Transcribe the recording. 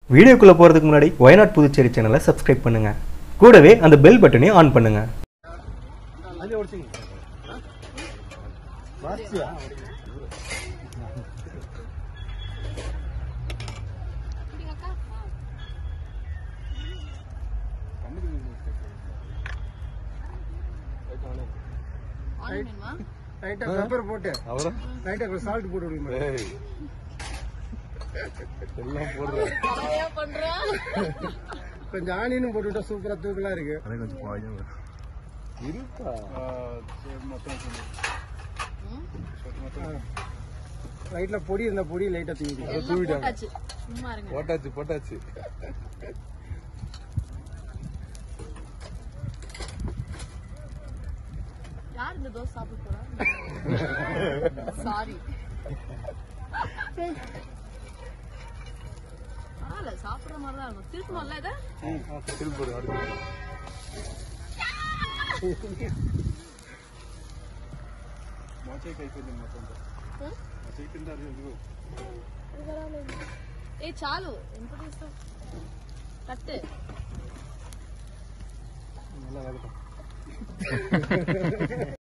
வீடியோக்குள்ள போறதுக்கு முன்னாடி வயநாட் புதுச்சேரி சேனலை சப்ஸ்கிரைப் பண்ணுங்க கூடவே அந்த பெல் பட்டனையும் ஆன் பண்ணுங்க லைட்டா பெப்பர் போட்டு லைட்டா கொஞ்சம் சால்ட் போட்டு விடுங்க எல்லாம் போடுறேன் கொஞ்சம் ஆனியனும் போட்டு விட்டா சூப்பரா தூக்கலா இருக்கு கொஞ்சம் பாயம் இருக்கா லைட்ல பொடி இருந்தா பொடி லைட்டா தூக்கி தூவிட்டாங்க சும்மா இருங்க போட்டாச்சு போட்டாச்சு யார் இந்த தோசை சாப்பிட போறா சாரி பரவாயில்ல சாப்பிடுற மாதிரி தான் இருக்கும் திருப்பணும்ல இதை திருப்பூர் அடுத்து ఏ చాలు ఎంత తీస్తావు కట్టే நல்லா வேகட்டும்